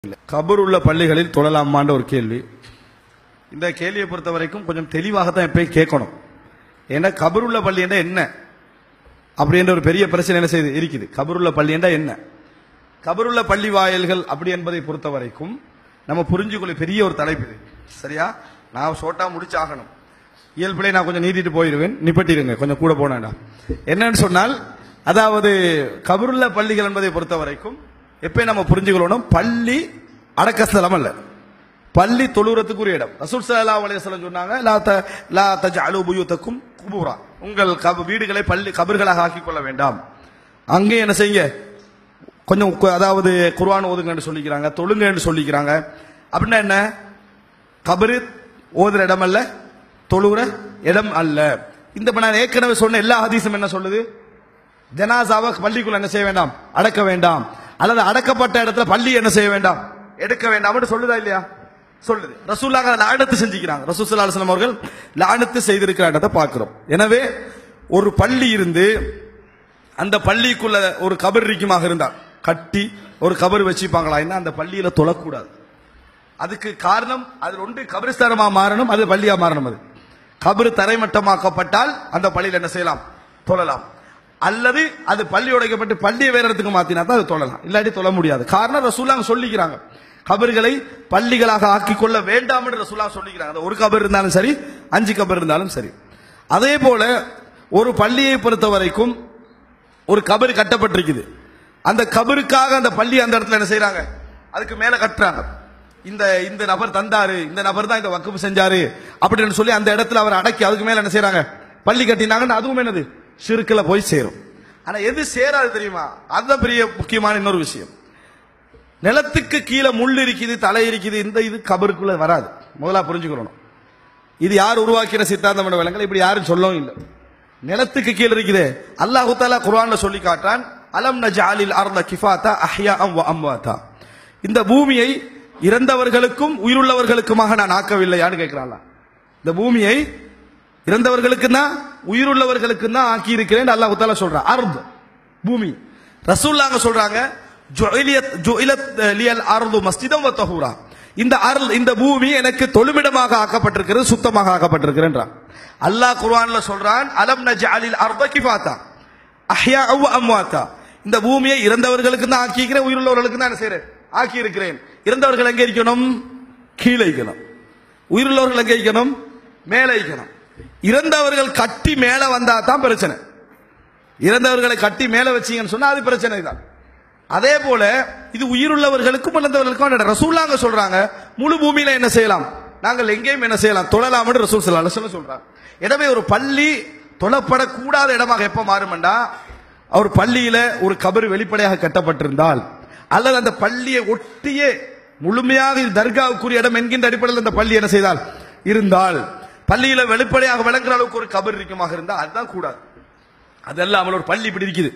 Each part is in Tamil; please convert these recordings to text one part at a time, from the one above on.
கபர் உள்ள பள்ளிகளில் தொழலாமான்ற ஒரு கேள்வி இந்த கேள்வியை பொறுத்த வரைக்கும் கொஞ்சம் தெளிவாகத்தான் எப்பயும் கேட்கணும் ஏன்னா கபர் உள்ள பள்ளி என்றா என்ன அப்படின்ற ஒரு பெரிய பிரச்சனை என்ன செய்து இருக்குது கபருள்ள பள்ளி என்றா என்ன கபருள்ள பள்ளி வாயல்கள் அப்படி என்பதை பொறுத்த வரைக்கும் நம்ம புரிஞ்சுக்கொள்ள பெரிய ஒரு தலைப்பு இது சரியா நான் ஷோட்டா முடிச்சாகணும் இயல்பிலே நான் கொஞ்சம் நீட்டிட்டு போயிடுவேன் நிப்பட்டிருங்க கொஞ்சம் கூட போனேன்டா என்னன்னு சொன்னால் அதாவது கபருள்ள பள்ளிகள் என்பதை பொறுத்த வரைக்கும் எப்பயும் நம்ம புரிஞ்சுக்கணும் பள்ளி அடக்கஸ்தலம் அல்ல பள்ளி தொழுறதுக்குரிய இடம் ரசூல் ஸல்லல்லாஹு அலைஹி வஸல்லம் சொன்னாங்க லா த லா தஜஅலு புயூதக்கும் குபூரா உங்கள் கப- வீடுகளை பள்ளி கபர்களாக ஆக்கிக் கொள்ள வேண்டாம் அங்கே என்ன செய்யுங்க கொஞ்சம் கு- அதாவது குர்ஆன் ஓதுங்கன்னு சொல்லிக்கிறாங்க தொழுங்கன்னு சொல்லிக்கிறாங்க அப்படின்னா என்ன கபரு ஓதுற இடம் அல்ல தொழுகிற இடம் அல்ல இந்த இப்ப நான் ஏற்கனவே சொன்ன எல்லா ஹதீஸும் என்ன சொல்லுது ஜனாசாவை பள்ளிக்குள்ள என்ன செய்ய வேண்டாம் அடக்க வேண்டாம் அல்லது அடக்கப்பட்ட இடத்துல பள்ளி என்ன செய்ய வேண்டாம் எடுக்க வேண்டாம் சொல்லுதா இல்லையா சொல்லுது ரசூல்லாங்க லானத்து செஞ்சுக்கிறாங்க ரசூல் ஸல்லல்லாஹு அலைஹி வஸல்லம் அவர்கள் லானத்து செய்திருக்கிறான்றதை பார்க்கிறோம் எனவே ஒரு பள்ளி இருந்து அந்த பள்ளிக்குள்ள ஒரு கபர் இருக்குமாக இருந்தால் கட்டி ஒரு கபர் வச்சுப்பாங்களா என்ன அந்த பள்ளியில தொழக்கூடாது அதுக்கு காரணம் அது ஒன்று கபிரிஸ்தானமா மாறணும் அது பள்ளியா மாறணும் அது கபரு தரைமட்டமாக்கப்பட்டால் அந்த பள்ளியில் என்ன செய்யலாம் தொழலாம் அல்லது அது பள்ளி உடைக்கப்பட்டு பள்ளியை வேற இடத்துக்கு மாத்தினா தான் அது தொழலாம் இல்லாட்டி தொழ முடியாது காரணம் ரசூலாங்க சொல்லிக்கிறாங்க கபர்களை பள்ளிகளாக ஆக்கிக் கொள்ள வேண்டாம் என்று ரசூலாங்க சொல்லிக்கிறாங்க அது ஒரு கபர் இருந்தாலும் சரி அஞ்சு கபர் இருந்தாலும் சரி அதே போல ஒரு பள்ளியை பொறுத்த வரைக்கும் ஒரு கபர் கட்டப்பட்டிருக்குது அந்த கபருக்காக அந்த பள்ளி அந்த இடத்துல என்ன செய்றாங்க அதுக்கு மேல கட்டுறாங்க இந்த இந்த நபர் தந்தாரு இந்த நபர் தான் இந்த வக்குப்பு செஞ்சாரு அப்படின்னு சொல்லி அந்த இடத்துல அவர் அடக்கி அதுக்கு மேல என்ன செய்றாங்க பள்ளி கட்டினாங்கன்னு அதுவும் என்னது சிறுக்கில் போய் சேரும் ஆனா எது சேராது தெரியுமா அதுதான் பெரிய முக்கியமான இன்னொரு விஷயம் நிலத்துக்கு கீழே முள் இருக்குது தலை இருக்குது இந்த இது கபருக்குள்ள வராது முதலா புரிஞ்சுக்கணும் இது யார் உருவாக்கின சித்தாந்தம் என்ற விலங்கல் இப்படி யாரும் சொல்லவும் இல்லை நிலத்துக்கு கீழே இருக்குது அல்லாஹு தாலா குர்ஆன்ல சொல்லி காட்டுறான் அலம் நஜாலில் அர்த கிஃபாத்தா அஹ்யா அம் அம்வாத்தா இந்த பூமியை இறந்தவர்களுக்கும் உயிருள்ளவர்களுக்குமாக நான் ஆக்கவில்லையான்னு கேட்கிறான் இந்த பூமியை இறந்தவர்களுக்கு தான் உயிருள்ளவர்களுக்கு தான் ஆக்கி இருக்கிறேன் அல்லாஹு தாலா சொல்றான் அர்த் பூமி ரசூல்லாங்க சொல்றாங்க ஜுஇலியத் ஜுஇலத் லியல் அர்து மஸ்ஜிதம் வ தஹூரா இந்த அருள் இந்த பூமி எனக்கு தொழுமிடமாக ஆக்கப்பட்டிருக்கிறது சுத்தமாக ஆக்கப்பட்டிருக்கிறேன்றான் அல்லாஹ் குர்ஆன்ல சொல்றான் அலம் நஜஅலில் அர்த கிஃபாத்தா அஹ்யா அவ் அம்வாத்தா இந்த பூமியை இறந்தவர்களுக்கு தான் ஆக்கி இருக்கிறேன் உயிருள்ளவர்களுக்கு தான் என்ன செய்றேன் ஆக்கி இருக்கிறேன் இறந்தவர்கள் எங்க இருக்கணும் கீழே இருக்கணும் உயிருள்ளவர்கள் எங்க இருக்கணும் மேலே இருக்கணும் இறந்தவர்கள் கட்டி மேல வந்தா தான் பிரச்சனை இறந்தவர்களை கட்டி மேல வச்சீங்கன்னு சொன்னா அது பிரச்சனை தான் அதே போல இது உயிருள்ளவர்களுக்கும் இறந்தவர்களுக்கும் ரசூல்லாங்க சொல்றாங்க முழு பூமியில என்ன செய்யலாம் நாங்கள் எங்கேயும் என்ன செய்யலாம் தொழலாம் என்று ரசூல் ஸல்லல்லாஹு அலைஹி வஸல்லம் சொல்றாங்க எனவே ஒரு பள்ளி தொழப்படக்கூடாத இடமாக எப்ப மாறுமெண்டா அவர் பள்ளியில ஒரு கபர் வெளிப்படையாக கட்டப்பட்டிருந்தால் அல்லது அந்த பள்ளியை ஒட்டியே முழுமையாக இது தர்காவுக்குரிய இடம் என்கின்ற அடிப்படையில் அந்த பள்ளி என்ன செய்தால் இருந்தால் பள்ளியில வெளிப்படையாக விளங்குற அளவுக்கு ஒரு கபர் இருக்குமாக இருந்தால் அதுதான் கூடாது அதெல்லாம் ஒரு பள்ளி இப்படி இருக்குது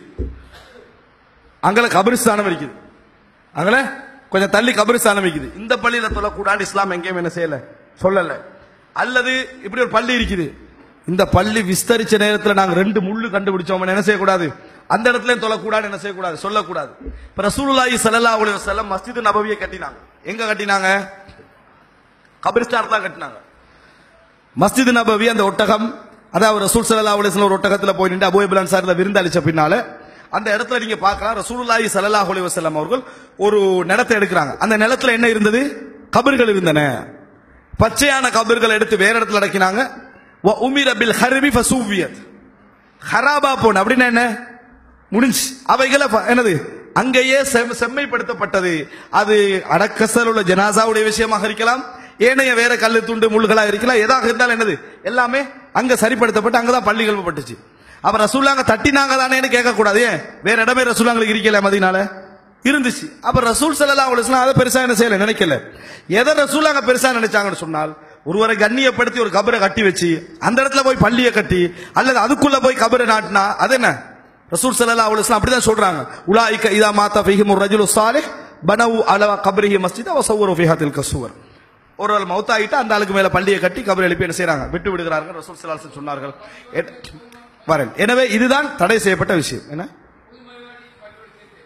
அங்கல கபிரிஸ்தானம் இருக்குது அங்கல கொஞ்சம் தள்ளி கபிரிஸ்தானம் இருக்குது இந்த பள்ளியில தொழக்கூடாது இஸ்லாம் எங்கேயும் என்ன செய்யல சொல்லல அல்லது இப்படி ஒரு பள்ளி இருக்குது இந்த பள்ளி விஸ்தரிச்ச நேரத்தில் நாங்க ரெண்டு முள்ளு கண்டுபிடிச்சோம் என்ன செய்யக்கூடாது அந்த இடத்துல தொழக்கூடாது என்ன செய்யக்கூடாது சொல்லக்கூடாது இப்ப ரசூலுல்லாஹி ஸல்லல்லாஹு அலைஹி வஸல்லம் மஸ்ஜித் நபவியை கட்டினாங்க எங்க கட்டினாங்க கபிரிஸ்தான் தான் கட்டினாங்க மஸ்ஜித் நபவி அந்த ஒட்டகம் அதாவது ரசூல் ஸல்லல்லாஹு அலைஹி வஸல்லம் ஒரு ஒட்டகத்துல போய் நின்று அபூ இப்ரான் சார் விருந்து அளிச்ச பின்னால அந்த இடத்துல நீங்க பார்க்கலாம் ரசூலுல்லாஹி ஸல்லல்லாஹு அலைஹி வஸல்லம் அவர்கள் ஒரு நிலத்தை எடுக்கிறாங்க அந்த நிலத்துல என்ன இருந்தது கபர்கள் இருந்தன பச்சையான கபர்கள் எடுத்து வேற இடத்துல அடக்கினாங்க வ உமிர பில் ஹர்பி ஃபசூவியத் ஹராபா போன அப்படின்னா என்ன முடிஞ்சு அவைகளை ப- என்னது அங்கேயே செம்- செம்மைப்படுத்தப்பட்டது அது அடக்கசல் உள்ள ஜனாசாவுடைய விஷயமாக இருக்கலாம் ஏனைய வேற கல்லு துண்டு முள்ளுகளா இருக்கலாம் எதாக இருந்தாலும் என்னது எல்லாமே அங்க சரிப்படுத்தப்பட்டு அங்கதான் பள்ளி கழுவப்பட்டுச்சு அப்ப ரசூல்லாங்க தட்டினாங்க தானேன்னு கேட்க கூடாது ஏன் வேற இடமே ரசூலாங்களுக்கு இருக்கல மதினால இருந்துச்சு அப்ப ரசூல் ஸல்லல்லாஹு அலைஹி வஸல்லம் அதை பெருசா என்ன செய்யல நினைக்கல எதை ரசூலாங்க பெருசா நினைச்சாங்கன்னு சொன்னால் ஒருவரை கண்ணியப்படுத்தி ஒரு கபரை கட்டி வச்சு அந்த இடத்துல போய் பள்ளியை கட்டி அல்லது அதுக்குள்ள போய் கபரை நாட்டினா அது என்ன ரசூல் ஸல்லல்லாஹு அலைஹி வஸல்லம் அப்படிதான் சொல்றாங்க உலாயிக இதா மாத்தா ஃபீஹிம் ரஜுலு ஸாலிஹ் பனவு அலா கப்ரிஹி மஸ்ஜித வ ஸவ்வரு ஃபீஹா தில்க சுவர் ஒரு ஆள் மௌத்தாயிட்டு அந்த ஆளுக்கு மேல பள்ளியை கட்டி கபர் எழுப்பி என்ன செய்றாங்க விட்டு விடுகிறார்கள் ரசூல் ஸல்லல்லாஹு அலைஹி வஸல்லம் சொன்னார்கள் எ- வரேன் எனவே இதுதான் தடை செய்யப்பட்ட விஷயம் என்ன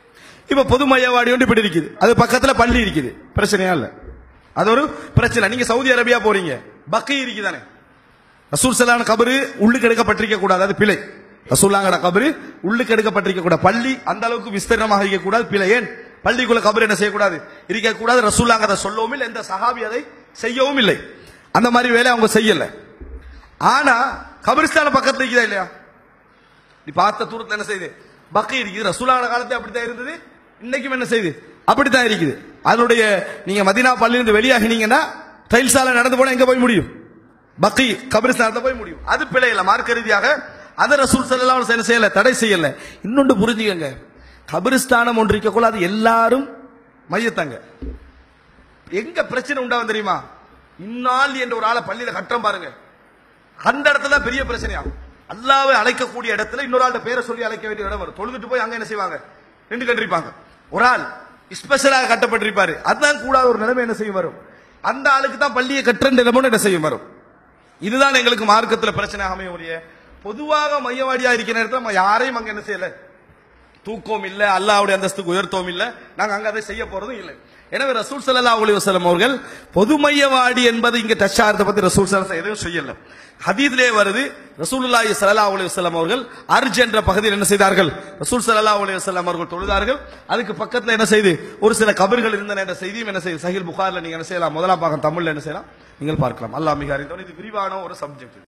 இப்ப பொது மையவாடி ஒன்று இப்படி இருக்குது அது பக்கத்துல பள்ளி இருக்குது பிரச்சனையா இல்ல அது ஒரு பிரச்சனை நீங்க சவுதி அரேபியா போறீங்க பக்கி இருக்குதானே ரசூல் சலான கபரு உள்ளுக்கு எடுக்கப்பட்டிருக்க கூடாது அது பிழை ரசூல்லாங்கட கபரு உள்ளுக்கு எடுக்கப்பட்டிருக்க கூடாது பள்ளி அந்த அளவுக்கு விஸ்தீர்ணமாக இருக்க கூடாது பிழை ஏன் பள்ளிக்குள்ள கபர் என்ன செய்யக்கூடாது இருக்க கூடாது ரசூல்லாங்க அதை சொல்லவும் இல்லை எந்த சஹாபி அதை செய்யவும் இல்லை அந்த மாதிரி வேலை அவங்க செய்யல ஆனா கபிரிஸ்தான பக்கத்துல இருக்குதா இல்லையா நீ பார்த்த தூரத்துல என்ன செய்யுது பக்கி இருக்குது ரசூலான காலத்துல அப்படித்தான் இருந்தது இன்னைக்கும் என்ன செய்யுது அப்படித்தான் இருக்குது அதனுடைய நீங்க மதினா பள்ளியிலிருந்து வெளியாகினீங்கன்னா டைல் சாலை நடந்து போனா எங்க போய் முடியும் பக்கி கபிரிஸ்தானத்தை போய் முடியும் அது பிழை இல்ல மார்க்க ரீதியாக அதை ரசூல் ஸல்லல்லாஹு அலைஹி வஸல்லம் செய்யல தடை செய்யல இன்னொன்று புரிஞ்சுக்கங்க கபிரிஸ்தானம் ஒன்று இருக்கக்குள்ள அது எல்லாரும் மையத்தாங்க எங்க பிரச்சனை உண்டாகும் தெரியுமா இந்நாள் என்ற ஒரு ஆளை பள்ளியில கட்டுறோம் பாருங்க அந்த இடத்துல தான் பெரிய பிரச்சனையாகும் அல்லாவை அழைக்கக்கூடிய இடத்துல இன்னொரு ஆள்கிட்ட பேரை சொல்லி அழைக்க வேண்டிய இடம் வரும் தொழுதுட்டு போய் அங்க என்ன செய்வாங்க ரெண்டு கண்டிருப்பாங்க ஒரு ஆள் ஸ்பெஷலாக கட்டப்பட்டிருப்பாரு அதுதான் கூடாத ஒரு நிலைமை என்ன செய்யும் வரும் அந்த ஆளுக்கு தான் பள்ளியை கட்டுற நிலைமை என்ன செய்யும் வரும் இதுதான் எங்களுக்கு மார்க்கத்துல பிரச்சனை அமைய ஒழிய பொதுவாக மையவாடியா இருக்கிற நேரத்தில் நம்ம யாரையும் அங்க என்ன செய்யல தூக்கம் இல்ல அல்லாவுடைய அந்தஸ்துக்கு உயர்த்தவும் இல்ல நாங்க அங்க அதை செய்ய போறதும் இல்லை எனவே ரசூல் ஸல்லல்லாஹு அலைஹி வஸல்லம் அவர்கள் பொதுமையவாடி என்பது இங்க டச் ஆகிறத பத்தி ரசூல் ஸல்லல்லாஹு எதுவும் செய்யல ஹதீதிலே வருது ரசூலுல்லாஹி ஸல்லல்லாஹு அலைஹி வஸல்லம் அவர்கள் அர்ஜ் என்ற பகுதியில் என்ன செய்தார்கள் ரசூல் ஸல்லல்லாஹு அலைஹி வஸல்லம் அவர்கள் தொழுதார்கள் அதுக்கு பக்கத்துல என்ன செய்து ஒரு சில கபர்கள் இருந்தன என்ற செய்தியும் என்ன செய்யுது சஹீல் புகார்ல நீங்க என்ன செய்யலாம் முதலாம் பாகம் தமிழ்ல என்ன செய்யலாம் நீங்கள் பார்க்கலாம் அல்லாஹ் மிக அறிந்தவன் இது விரிவான ஒரு சப்ஜெக்ட்